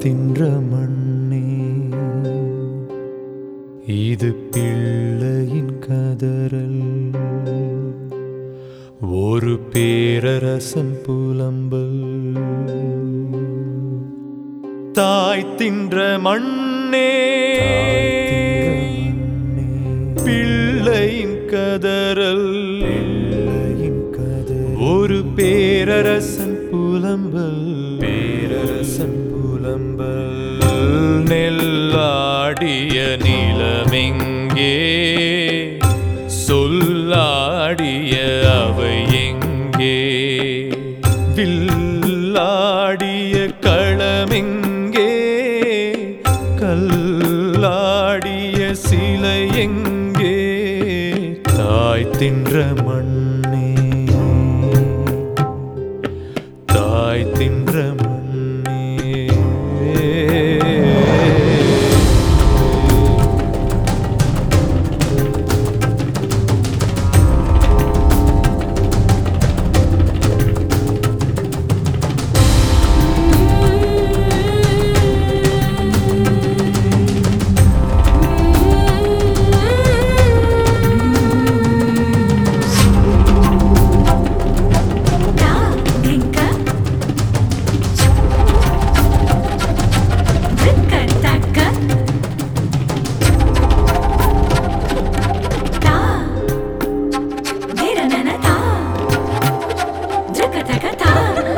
தின்ற மண்ணே இது பிள்ளையின் கதறல் ஒரு பேரரசன் புலம்பல் தாய் தின்ற மண்ணே பிள்ளையின் கதறல் ஒரு பேரரசன் புலம்பல் பேரரசன் புலம்பல் நெல்லாடிய நிலமெங்கே சொல்லாடிய அவை எங்கே வில்லாடிய களமெங்கே கல்லாடிய சிலை எங்கே தாய் தின்ற மண்ணே தாய் தின்ற மண்ணே Da, dinka. Dinka, taka. Da, dira nana da. Dinka, taka, da.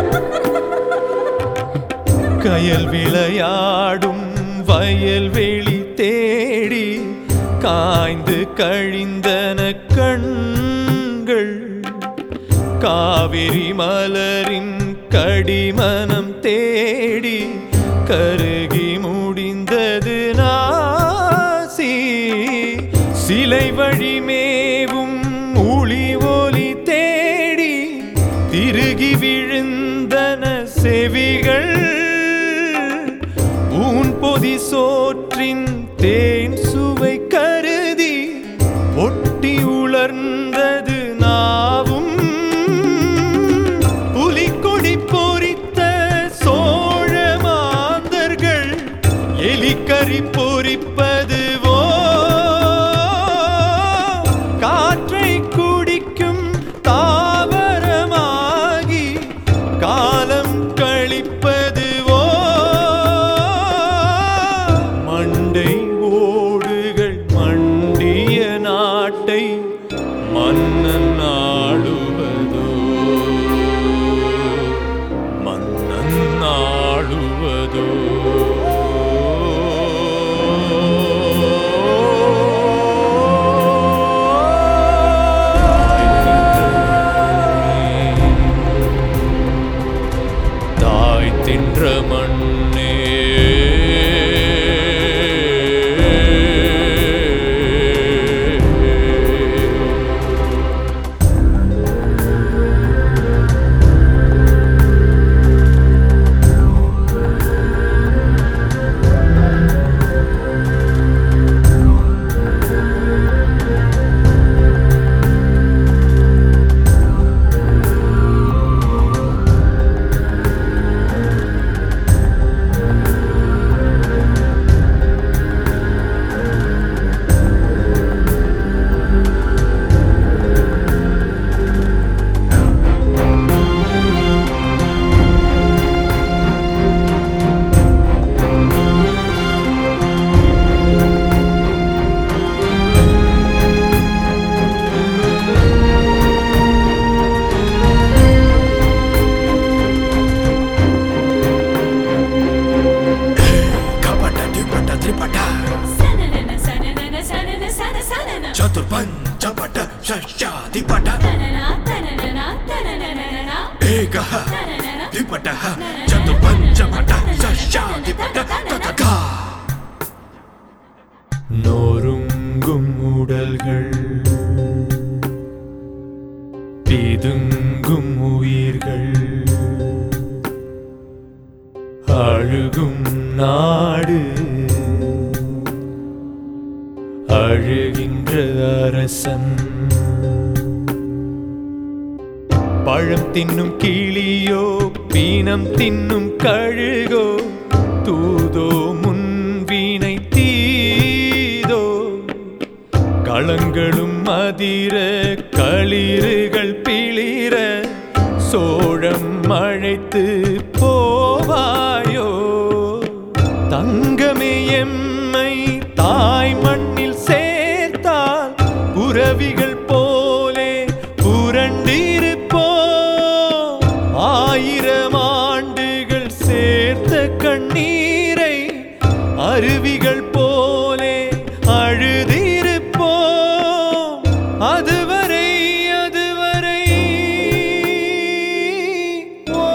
கயல் விளையாடும் வயல்வெளி தேடி காய்ந்து கழிந்தன கண்கள் காவிரி மலரின் கடிமனம் தேடி கருகி முடிந்தது நாசி சிலை வழி மேவும் ஒளி ஒலி தேடி திருகி விழுந்தன செவிகள் ஊன் பொதி சோற்றின் தேன் சுவை கருதி ஒட்டி உலர்ந்தது நாவும் புலிக்கொடி பொறித்த சோழ மாந்தர்கள் எலிக்கறி பொறிப்பதுவோ காற்றை குடிக்கும் தாவரமாகி காலம் கழிப்பதுவோ மண்டை ஓடுகள் மண்டிய நாட்டை மன்னன் ஆளுவதோ மன்னன் ஆளுவதோ தாய் தின்ற மண்ணே ಕಪಟ ದ್ವಿಪಟ ತ್ರಿಪಟ Sanana, sanana, sanana, sana, sanana. ಚತುರ್ಪಂಚಪಟ ಷಷ್ಟಾಧಿಪಟ Tanana, tanana, tanana, ಏಕ tanana. ದ್ವಿಪಟ ಚತುರ್ಪಂಚಪಟ ಷಷ್ಟಾಧಿಪಟ ತತಕ நொறுங்கும் உடல்கள் பிதுங்கும் உயிர்கள் அழுகும் நாடு அழுகின்ற அரசன் பழம் தின்னும் கிளியோ பீனம் தின்னும் கழுகோ தூதோ முன்வினை தீதோ களங்களும் அதிர களிறுகள் பிளிர சோழம் அழைத்து போவாயோ தங்கமே எம்மை தாய் மண்ணில் சேர்த்தால் புறவிகள் போலே புரண்டிருப்போம் ஆயிரம் ஆண்டுகள் சேர்த்த கண்ணீரை அருவிகள் போலே அழுதிருப்போம் அதுவரை அதுவரை ஓ,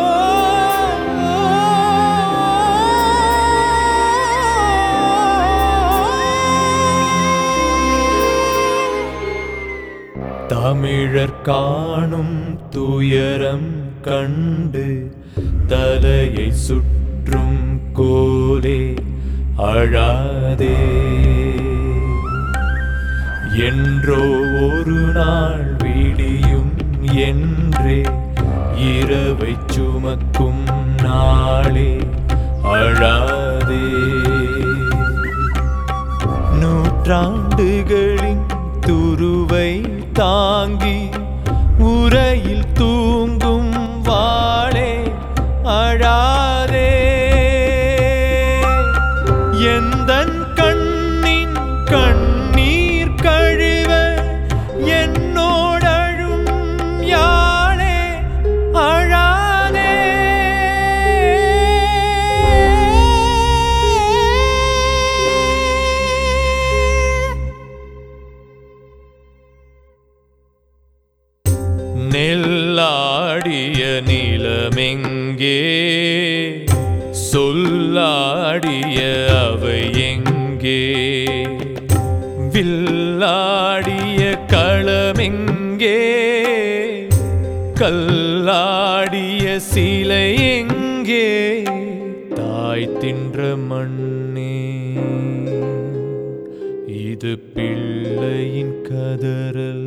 தமிழர் காணும் துயரம் கண்டு தலையை சுற்றும் கோலே அழாதே என்றோ ஒரு நாள் விடியும் என்றே இரவை சுமக்கும் நாளே அழாதே நூற்றாண்டுகளின் துருவை தாங்கி உரையில் தூங்கும் வாளே அழாதே எந்தன் கண்ணின் கண்ணீர் கழுவ என்னோடழும் யாழே அழாதே நெல்லாடிய நிலமெங்கே சொல்லாடிய அவை எங்கே வில்லாடிய களமெங்கே கல்லாடிய சிலை எங்கே தாய் தின்ற மண்ணே இது பிள்ளையின் கதறல்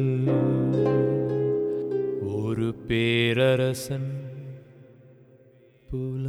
ஒரு பேரரசன் புல